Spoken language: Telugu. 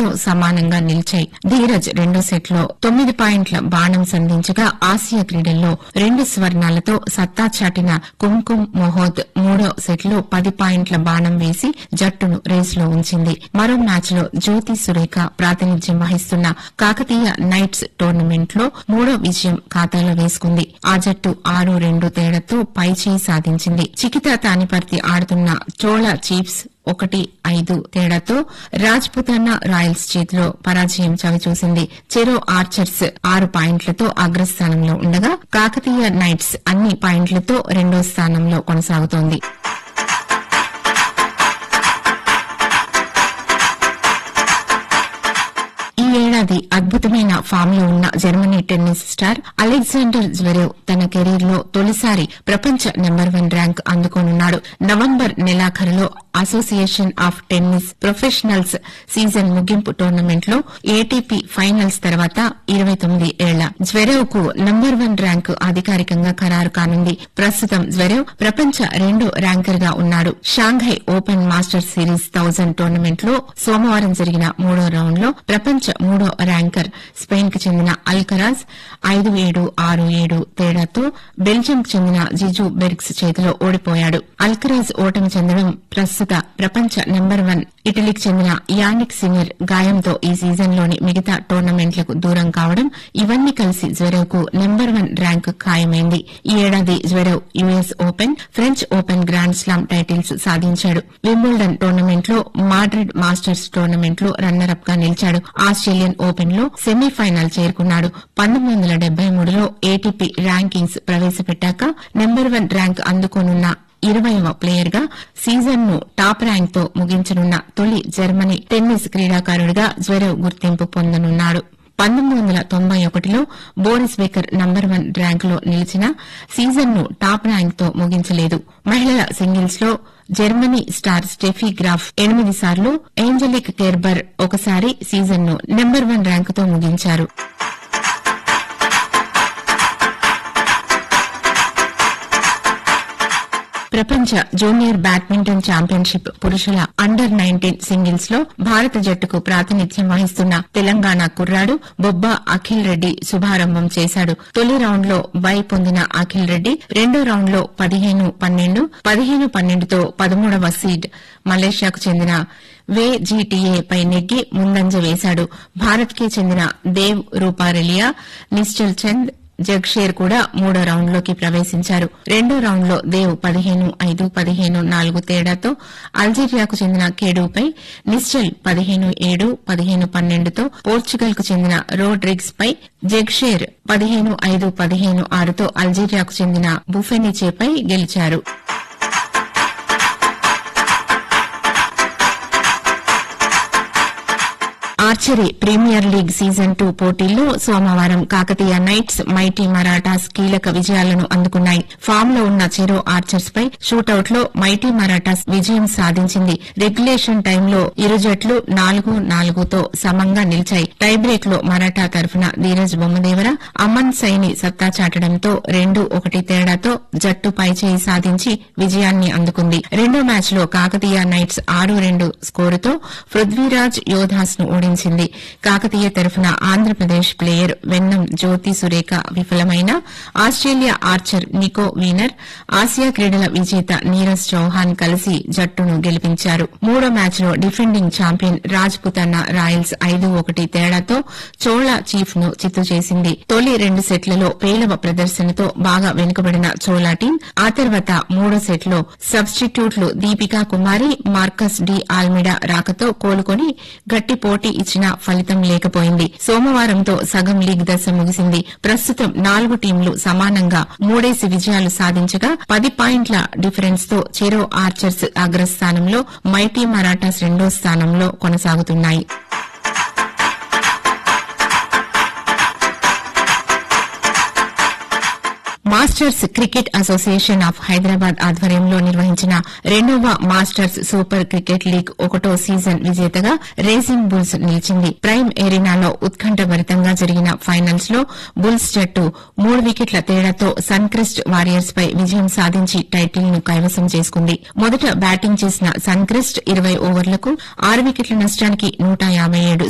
స్కోరుతో సమానంగా నిలిచాయి ధీరజ్ రెండో సెట్లో తొమ్మిది పాయింట్ల బాణం సంధించగా ఆసియా క్రీడల్లో రెండు స్వర్ణాలతో సత్తా చాటిన కుంకుమ్ మొహోద్ మూడో సెట్లో పది పాయింట్ల బాణం వేసి జట్టును రేసులో ఉంచింది మరో మ్యాచ్ లో జ్యోతి సురేఖ ప్రాతినిధ్యం వహిస్తున్న కాకతీయ నైట్స్ టోర్నమెంట్ లో మూడో విజయం ఖాతాలో వేసుకుంది ఆ జట్టు ఆరు రెండు తేడాతో పైచేయి సాధించింది చికితా తానిపర్తి ఆడుతున్న చోళ చీఫ్స్ ఒకటి ఐదు తేడాతో రాజ్పుతానా రాయల్స్ చేతిలో పరాజయం చవిచూసింది చెరో ఆర్చర్స్ ఆరు పాయింట్లతో అగ్రస్థానంలో ఉండగా కాకతీయ నైట్స్ అన్ని పాయింట్లతో రెండో స్థానంలో కొనసాగుతోంది ఈ ఏడాది అద్భుతమైన ఫామ్ లో ఉన్న Germany tennis star Alexander Zverev తన కెరీర్ లో తొలిసారి ప్రపంచ నెంబర్ వన్ ర్యాంక్ అందుకోనున్నాడు నవంబర్ నెలాఖరులో association of tennis professionals season ముగింపు టోర్నమెంట్ లో ఏటీపీ ఫైనల్స్ తర్వాత ఇరవై తొమ్మిది ఏళ్ల జ్వెరేవ్ కు నంబర్ వన్ ర్యాంకు అధికారికంగా ఖరారు కానుంది ప్రస్తుతం జ్వెరేవ్ ప్రపంచ రెండో ర్యాంకర్ గా ఉన్నాడు Shanghai open masters series thousand tournament లో సోమవారం జరిగిన మూడో రౌండ్ లో ప్రపంచ మూడో ర్యాంకర్ స్పెయిన్ కు చెందిన అల్కరాజ్ ఐదు ఏడు ఆరు ఏడు తేడాతో బెల్జియం కు చెందిన జిజు బెర్గ్స్ చేతిలో ఓడిపోయాడు అల్కరాజ్ ఓటమి చెందడం ప్రస్తుత ప్రపంచ నెంబర్ వన్ ఇటలీకి చెందిన యానిక్ సినిర్ గాయంతో ఈ సీజన్లోని మిగతా టోర్నమెంట్లకు దూరం కావడం ఇవన్నీ కలిసి జ్వెరేవ్ కు నెంబర్ వన్ ర్యాంకు ఖాయమైంది ఈ ఏడాది Zverev US open French open grand slam titles సాధించాడు వింబుల్డన్ టోర్నమెంట్ లో మాడ్రిడ్ మాస్టర్స్ టోర్నమెంట్ లో రన్నర్ అప్ గా నిలిచాడు ఆస్ట్రేలియన్ ఓపెన్ లో సెమీఫైనల్ చేరుకున్నాడు పంతొమ్మిది వందల డెబ్బై మూడులో ఏటీపీ ర్యాంకింగ్స్ ప్రవేశపెట్టాక నెంబర్ వన్ ర్యాంక్ అందుకోనున్న ఇరవైవ ప్లేయర్ గా సీజన్ ను టాప్ ర్యాంక్ తో ముగించనున్న తొలి జర్మనీ టెన్నిస్ క్రీడాకారుడిగా జ్వరేవ్ గుర్తింపు పొందనున్నాడు పంతొమ్మిది వందల తొంభై ఒకటిలో బోరిస్ బేకర్ నంబర్ వన్ ర్యాంకులో నిలిచిన సీజన్ ను టాప్ ర్యాంక్ తో ముగించలేదు మహిళల సింగిల్స్ లో జర్మనీ స్టార్ స్టెఫీ గ్రాఫ్ ఎనిమిది సార్లు ఏంజలిక్ కెర్బర్ ఒకసారి సీజన్ ను నెంబర్ వన్ ర్యాంకుతో ముగించారు ప్రపంచ జూనియర్ బ్యాడ్మింటన్ ఛాంపియన్షిప్ పురుషుల అండర్ నైన్టీన్ సింగిల్స్ లో భారత జట్టుకు ప్రాతినిధ్యం వహిస్తున్న తెలంగాణ కుర్రాడు బొబ్బ అఖిల్ రెడ్డి శుభారంభం చేశాడు తొలి రౌండ్ లో బై పొందిన అఖిల్ రెడ్డి రెండో రౌండ్ లో పదిహేను పన్నెండు పదిహేను పన్నెండుతో పదమూడవ సీడ్ మలేషియాకు చెందిన వే జీటీఏ పై నెగ్గి ముందంజ వేశాడు భారత్ కి చెందిన దేవ్ రూపారెలియా నిశ్చల్ చంద్ జగ్షేర్ కూడా మూడో రౌండ్లోకి ప్రవేశించారు రెండో రౌండ్లో దేవ్ పదిహేను ఐదు పదిహేను నాలుగు తేడాతో అల్జీరియాకు చెందిన కేడుపై నిశ్చల్ పదిహేను ఏడు పదిహేను పన్నెండుతో పోర్చుగల్ కు చెందిన రోడ్రిగ్స్ పై జగ్షేర్ పదిహేను ఐదు పదిహేను ఆరుతో అల్జీరియాకు చెందిన బుఫెనిచేపై గెలిచారు archery premier league season two పోటీల్లో సోమవారం కాకతీయ నైట్స్ మైటీ మరాఠాస్ కీలక విజయాలను అందుకున్నాయి ఫామ్ లో ఉన్న చెరో ఆర్చర్స్ పై షూటౌట్ లో మైటీ మరాఠాస్ విజయం సాధించింది రెగ్యులేషన్ టైంలో ఇరు జట్లు నాలుగు నాలుగుతో సమంగా నిలిచాయి టై బ్రేక్ లో మరాఠా తరఫున ధీరజ్ బొమ్మదేవర అమన్ సైని సత్తా చాటడంతో రెండు ఒకటి తేడాతో జట్టు పైచేయి సాధించి విజయాన్ని అందుకుంది రెండో మ్యాచ్ లో కాకతీయ నైట్స్ ఆరు రెండు స్కోరుతో పృథ్వీరాజ్ యోధాస్ ను ఓడించింది కాకతీయ తరఫున ఆంధ్రప్రదేశ్ ప్లేయర్ వెన్నం జ్యోతి సురేఖ విఫలమైన Australia archer Nico Wiener Asia క్రీడల విజేత నీరజ్ చౌహాన్ కలిసి జట్టును గెలిపించారు మూడో మ్యాచ్ లో defending champion Rajputana royals ఐదు ఒకటి తేడాతో చోళా చీఫ్ ను చిత్తు చేసింది తొలి రెండు సెట్లలో పేలవ ప్రదర్శనతో బాగా వెనుకబడిన చోళా టీం ఆ తర్వాత మూడో సెట్ లో సబ్స్టిట్యూట్లు Deepika Kumari Marcus de Almeida రాకతో కోలుకొని గట్టి పోటీ ఇచ్చినా ఫలితం లేకపోయింది సోమవారంతో సగం లీగ్ దశ ముగిసింది ప్రస్తుతం నాలుగు టీంలు సమానంగా మూడేసి విజయాలు సాధించగా పది పాయింట్ల డిఫరెన్స్ తో చెరో ఆర్చర్స్ అగ్రస్థానంలో మైటీ మరాఠాస్ రెండో స్థానంలో కొనసాగుతున్నాయి masters cricket association of Hyderabad ఆధ్వర్యంలో నిర్వహించిన రెండవ మాస్టర్స్ సూపర్ క్రికెట్ లీగ్ ఒకటో సీజన్ విజేతగా రేసింగ్ బుల్స్ నిలిచింది ప్రైమ్ ఏరినాలో ఉత్కంఠభరితంగా జరిగిన ఫైనల్స్ లో బుల్స్ జట్టు మూడు వికెట్ల తేడాతో సన్క్రెస్ట్ వారియర్స్ పై విజయం సాధించి టైటిల్ ను కైవసం చేసుకుంది మొదట బ్యాటింగ్ చేసిన సన్క్రెస్ట్ ఇరవై ఓవర్లకు ఆరు వికెట్ల నష్టానికి నూట యాబై ఏడు